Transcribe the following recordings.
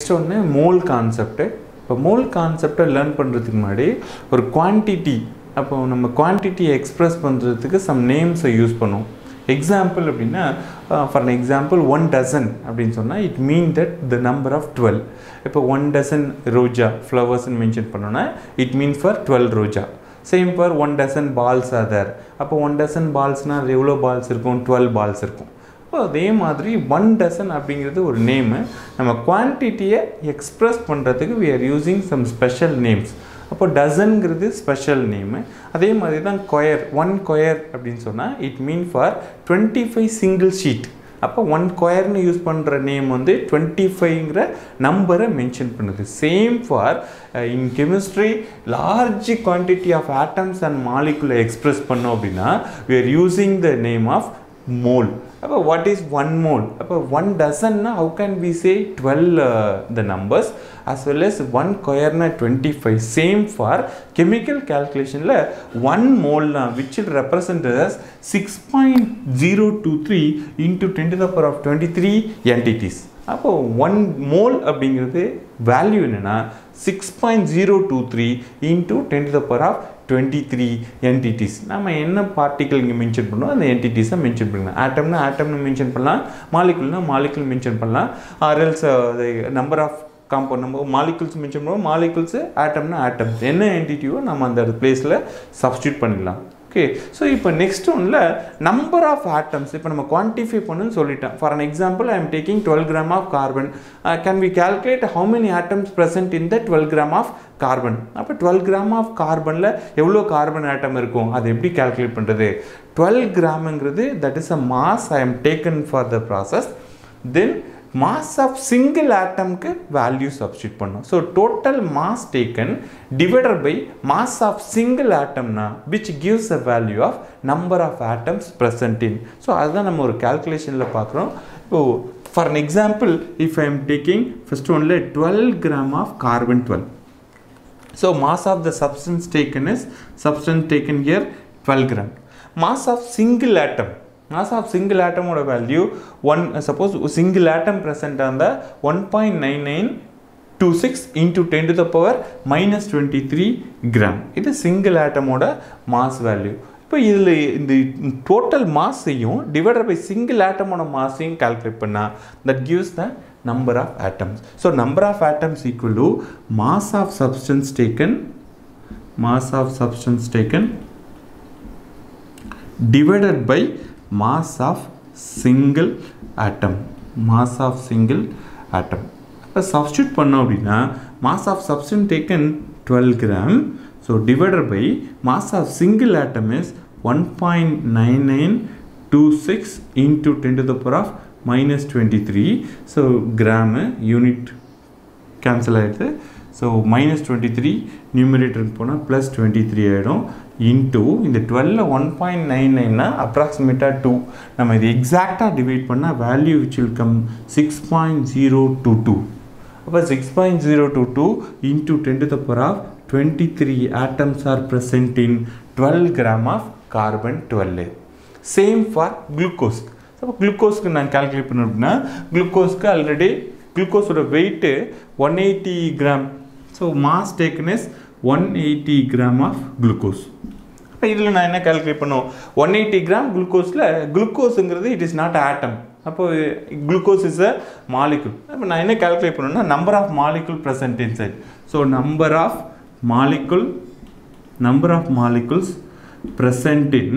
Next ஒன்று mole concept இப்போ mole கான்செப்டை லேர்ன் பண்ணுறதுக்கு முன்னாடி ஒரு குவான்டிட்டி அப்போ நம்ம குவான்டிட்டியை எக்ஸ்ப்ரெஸ் பண்ணுறதுக்கு சம் நேம்ஸை யூஸ் பண்ணுவோம் எக்ஸாம்பிள் அப்படின்னா ஃபார் எக்ஸாம்பிள் ஒன் டசன் அப்படின்னு சொன்னால் it mean that the number of twelve இப்போ ஒன் டசன் ரோஜா ஃப்ளவர்ஸ்னு மென்ஷன் பண்ணோன்னா இட் மீன்ஸ் ஃபார் டுவெல் ரோஜா same for one dozen balls other அப்போ ஒன் டசன் பால்ஸ்னால் அது எவ்வளோ பால்ஸ் இருக்கும் டுவெல் பால்ஸ் இருக்கும் அப்போ அதே மாதிரி ஒன் டசன் அப்படிங்கிறது ஒரு நேமு நம்ம குவான்டிட்டியை எக்ஸ்ப்ரெஸ் பண்ணுறதுக்கு we are using some special names அப்போ டசன்ங்கிறது ஸ்பெஷல் நேமு அதே மாதிரி தான் கொயர் ஒன் கொயர் அப்படின்னு சொன்னால் it mean for twenty five single sheet அப்போ ஒன் கொயர்னு யூஸ் பண்ணுற நேம் வந்து டுவெண்ட்டி ஃபைவ்ங்கிற நம்பரை மென்ஷன் பண்ணுது same for in chemistry large quantity of atoms and மாலிகுலை எக்ஸ்ப்ரெஸ் பண்ணோம் அப்படின்னா we are using the name of mole அப்போ வாட் இஸ் ஒன் மோல் அப்போ ஒன் டசன்னா how can we say twelve the numbers as well as one கொயர்னா twenty five same for chemical கேல்குலேஷனில் one மோல்னா which will represent as six point zero two three into ten to the power of twenty three entities அப்போ one mole அப்படிங்கிறது value என்னென்னா six point zero two three into ten to the power of twenty three entities நம்ம என்ன particle இங்கே mention பண்ணோம் அந்த என்டிட்டிஸை mention பண்ணலாம் ஆட்டம்னா ஆட்டம்னு mention பண்ணலாம் மாலிகுல்னா மாலிகுல் மென்ஷன் பண்ணலாம் ஆர்எல்ஸ் நம்பர் ஆஃப் காம்பவுண்ட் நம்ம மாலிகுல்ஸ் மென்ஷன் பண்ணுவோம் மாலிகுல்ஸு ஆட்டம்னா ஆட்டம்ஸ் என்ன என்டிட்டியோ நம்ம அந்த பிளேஸில் சப்ஸ்டியூட் பண்ணிடலாம் ஓகே ஸோ இப்போ நெக்ஸ்ட் ஒன்ல நம்பர் ஆஃப் ஆட்டம்ஸ் இப்போ நம்ம குவான்டிஃபை பண்ணுன்னு சொல்லிட்டேன் for an example I am taking twelve gram of carbon can we calculate how many atoms present in the twelve gram of carbon அப்போ twelve gram of கார்பனில் எவ்வளோ carbon atom இருக்கும் அதை எப்படி கால்குலேட் பண்ணுறது டுவெல் கிராமுங்கிறது that is a mass I am taken for the process then mass of single ஆட்டம்க்கு value substitute பண்ணும் so total mass taken divided by mass of single ஆட்டம்னா which gives a value of number of atoms present in so அதுதான் நம்ம ஒரு கால்குலேஷனில் பார்க்குறோம் இப்போ for an example if I am taking first ஒன்ல twelve gram of carbon twelve So mass of the substance taken is substance taken here 12 gram. Mass of single atom. Mass of single atom ஓட value one suppose single atom present on the 1.9926 into 10 to the power minus 23 gram. இது single atom ஓட mass value. இப்போ இதில் இந்த total மாஸையும் divided by single ஆட்டமோட மாஸையும் calculate பண்ணால் that gives the number of atoms. So number of atoms equal to mass of substance taken, mass of substance taken divided by mass of single atom, mass of single atom. இப்போ substitute பண்ணோம் அப்படின்னா mass of substance taken twelve gram so divided by mass of single atom is one point nine nine two six into ten to the power of minus twenty three so gram unit cancel ஆகிடுது so minus twenty three நியூமரேட்டருக்கு போனால் plus twenty three ஆகிடும் into இந்த டுவெல்ல one point nine நைன்னா அப்ராக்சிமேட்டாக two நம்ம இது எக்ஸாக்டாக டிவைட் பண்ணால் value which will come six point zero two two அப்போ six point zero two two into ten to the power of twenty three atoms are present in twelve gram of carbon twelve same for glucose அப்போ குளுக்கோஸ்க்கு நான் calculate பண்ணோம் அப்படின்னா குளுக்கோஸ்க்கு already குளுக்கோஸோட weight one eighty gram so mass taken is one eighty gram of glucose அப்போ இதில் நான் என்ன கால்குலேட் பண்ணுவோம் ஒன் எயிட்டி கிராம் குளுக்கோஸில் குளுக்கோஸுங்கிறது இட் இஸ் நாட் ஆட்டம் அப்போ குளுக்கோஸ் இஸ் அ மாலிகுல் அப்போ நான் என்ன கால்குலேட் பண்ணுவேன்னா number of molecule present inside so number of molecule number of molecules present in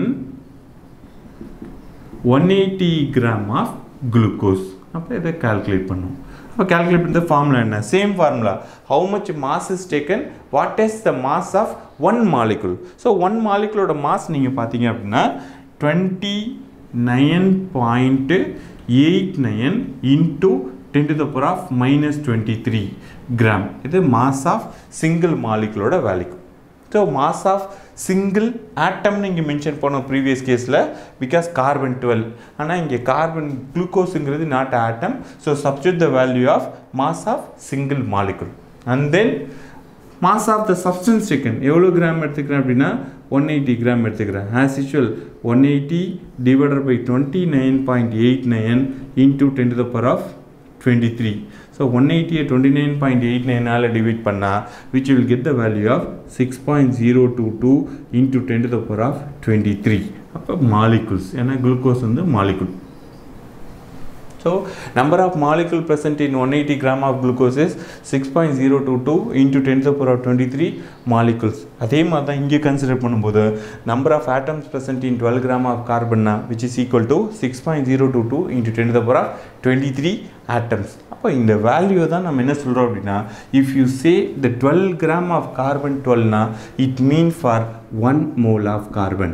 one eighty gram of glucose அப்போ இதை calculate பண்ணும் அப்போ கால்குலேட் பண்ணுற ஃபார்முலா என்ன same formula how much mass is taken what is the mass of one molecule so one மாலிகுலோட mass நீங்கள் பார்த்தீங்க அப்படின்னா twenty nine point eight nine into ten to the power of minus twenty three gram இது mass of single மாலிகுலோட value so mass of single ஆட்டம்னு இங்கே mention பண்ணோம் previous கேஸில் பிகாஸ் கார்பன் டுவெல் ஆனால் இங்கே கார்பன் குளுக்கோஸுங்கிறது not atom so substitute the value of mass of single molecule and then mass of the substance taken எவ்வளோ gram எடுத்துக்கிறேன் அப்படின்னா ஒன் எயிட்டி கிராம் எடுத்துக்கிறேன் as usual one eighty divided by twenty nine point eight nine into ten to the power of twenty three so one எயிட்டியை twenty nine point eight நைனால் divide பண்ணால் which will get the value of six point zero two two into ten to the power of twenty three அப்போ molecules ஏன்னா glucose வந்து molecule So, number of molecule present in 180 gram of glucose is 6.022 into 10 to the power of 23 molecules. அதே மாதிரி தான் இங்கே consider பண்ணும்போது number of atoms present in 12 gram of carbon which is equal to 6.022 into 10 to the power of 23 atoms. அப்போ இந்த value தான் நம்ம என்ன சொல்கிறோம் அப்படின்னா if you say the twelve gram of carbon டுவெல்னா it mean for one mole of carbon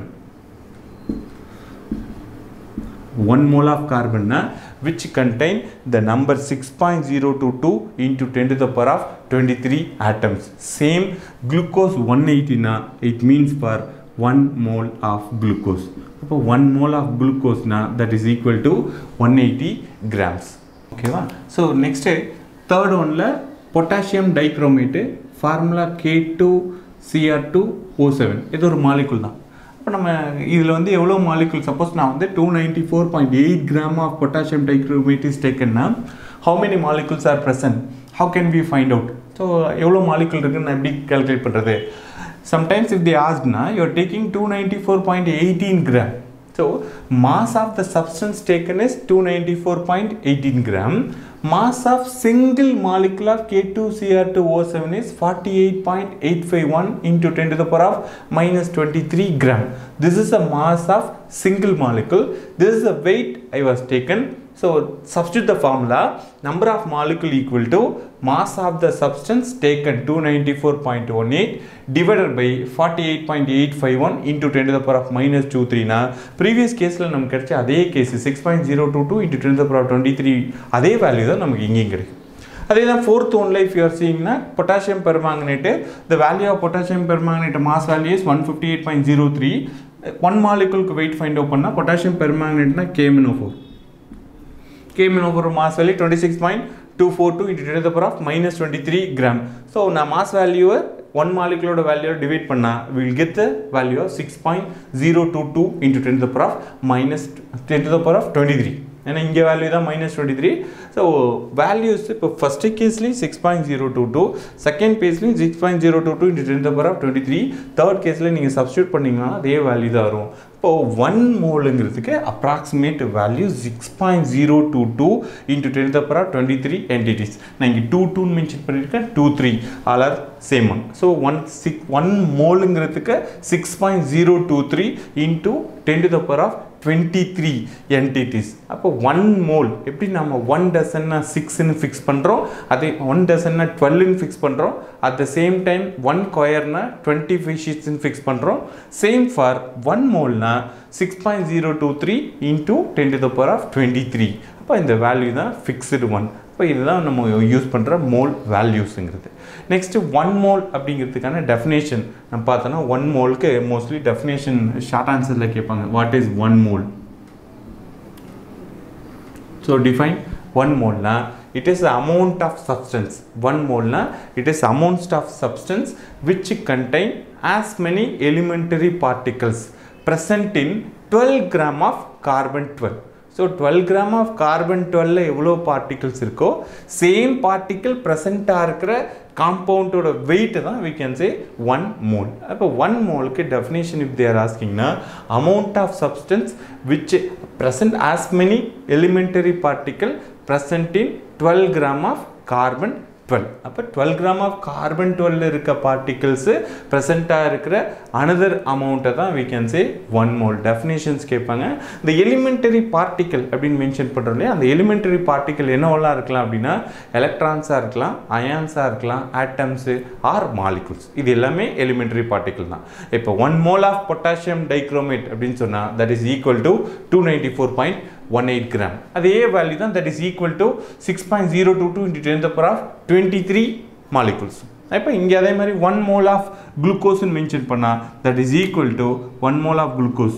one mole of carbon na, which contain the number 6.022 into 10 to the power of 23 atoms. Same glucose 180 na, it means for 1 mole of glucose. So 1 mole of glucose na, that is equal to 180 grams. Okay, va? So next third one la potassium dichromate formula K2Cr2O7 இது ஒரு molecule தான் இப்போ நம்ம இதில் வந்து எவ்வளோ molecule suppose நான் வந்து two ninety four point eight gram of potassium dichromate is டேக்கன்னா how many molecules are present how can we find out so எவ்வளோ மாலிகுல் இருக்குன்னு நான் எப்படி கால்குலேட் பண்ணுறது சம்டைம்ஸ் இஃப் தி ஆஸ்ட்னா you're taking two ninety four point eighteen gram So, mass of the substance taken is 294.18 gram. Mass of single molecule of K2Cr2O7 is 48.851 into 10 to the power of minus 23 gram. This is the mass of single molecule. This is the weight I was taken. So, substitute the formula number of molecule equal to mass of the substance taken 294.18 divided by 48.851 into 10 to the power of minus 23 na previous caseல நமக்கு கிடைச்ச அதே case 6.022 into 10 to the power of 23 அதே value தான் நமக்கு இங்கேயும் கிடைக்கும் அதே தான் ஃபோர்த் ஒன் லைஃப் யூஆர் சீங்னா potassium permanganate the value of potassium permanganate mass value is one fifty eight point zero three one மாலிகுலுக்கு வெயிட் ஃபைண்ட் அவுட் பண்ணால் பொட்டாசியம் பெர்மாங்கனேட்னா KMnO four KMnO four mass value twenty six point two four two into ten power of minus twenty three gram so நான் mass வேல்யூவை one மாலிகுலோட வேல்யூவை divide பண்ணால் will get the value of six point zero two two into ten power of minus ten to power of twenty three ஏன்னா இங்கே value தான் minus twenty three so values இப்போ first கேஸ்லேயும் six point zero two two second பேஸ்லேயும் six point zero two two into ten power of twenty three third கேஸில் நீங்கள் substitute பண்ணிங்கன்னா அதே வேல்யூ தான் வரும் இப்போது ஒன் மோலுங்கிறதுக்கு approximate value six point zero two two into ten power of twenty three entities நான் இங்கே டூ டூன்னு மென்ஷன் பண்ணியிருக்கேன் two three all are same one so one six one மோலுங்கிறதுக்கு six point zero two three into ten to the power of twenty three entities அப்போ one mole எப்படி நம்ம one டசன்னா சிக்ஸ்ன்னு ஃபிக்ஸ் பண்ணுறோம் அதே ஒன் டசன்னா டுவெல்னு ஃபிக்ஸ் பண்ணுறோம் at the same time one கொயர்னா டுவெண்ட்டி ஃபைவ் ஷீட்ஸ்னு ஃபிக்ஸ் பண்ணுறோம் சேம் ஃபார் ஒன் மோல்னா six point zero two three into ten to the power of twenty three அப்போ இந்த வேல்யூ தான் ஃபிக்ஸ்டு ஒன் இப்போ இதுதான் நம்ம யூஸ் பண்ணுற மோல் வேல்யூஸுங்கிறது நெக்ஸ்ட்டு ஒன் மோல் அப்படிங்கிறதுக்கான டெஃபினேஷன் நம்ம பார்த்தோன்னா ஒன் மோலுக்கு மோஸ்ட்லி டெஃபினேஷன் ஷார்ட் ஆன்சரில் கேட்பாங்க what is one mole so define one மோல்னா it is the amount of substance one mole na it is amount of substance which contain as many elementary particles present in 12 gram of carbon 12 so twelve gram of carbon டுவெல்ல எவ்வளோ particles இருக்கோ same particle ப்ரெசண்ட்டாக இருக்கிற காம்பவுண்டோட weight தான் we can say one mole அப்போ one மோலுக்கு definition if they're ஆஸ்கிங்னா amount of substance which present as many elementary particle present in twelve gram of carbon twelve அப்போ twelve gram of carbon twelve இருக்க particles ப்ரெசண்ட்டாக இருக்கிற another அமௌண்ட்டை தான் we can say one mole definitions கேட்பாங்க இந்த elementary particle அப்படின்னு mention பண்ணுறோம் இல்லையா அந்த எலிமெண்டரி பார்ட்டிக்கல் என்னவெல்லாம் இருக்கலாம் அப்படின்னா எலக்ட்ரான்ஸாக இருக்கலாம் அயான்ஸாக இருக்கலாம் ஆட்டம்ஸு ஆர் மாலிகுல்ஸ் இது எல்லாமே எலிமெண்டரி பார்ட்டிக்கல் தான் இப்போ one mole of potassium dichromate அப்படின்னு சொன்னால் that is equal to two ninety four point one eight gram அதே வேல்யூ தான் that is equal to six point zero two two into ten power of twenty three molecules இப்போ இங்கே அதே மாதிரி one mole of குளுக்கோஸ்ன்னு mention பண்ணால் that is equal to one mole of glucose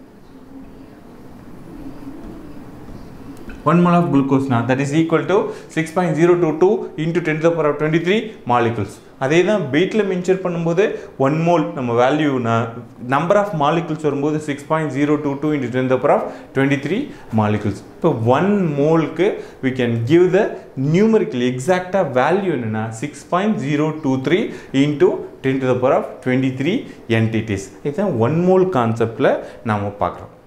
one mole of glucose now that is equal to 6.022 into 10 to the power of 23 molecules அதே தான் வெயிட்டில் measure பண்ணும்போது ஒன் மோல் நம்ம வேல்யூ நம்பர் ஆஃப் மாலிகுல்ஸ் வரும்போது six point zero two two into ten power of twenty three molecules இப்போ one மோலுக்கு we can give the numerical எக்ஸாக்டாக value என்னென்னா six point zero two three into ten to the power of twenty three entities இதுதான் one mole கான்செப்டில் நாம் பார்க்குறோம்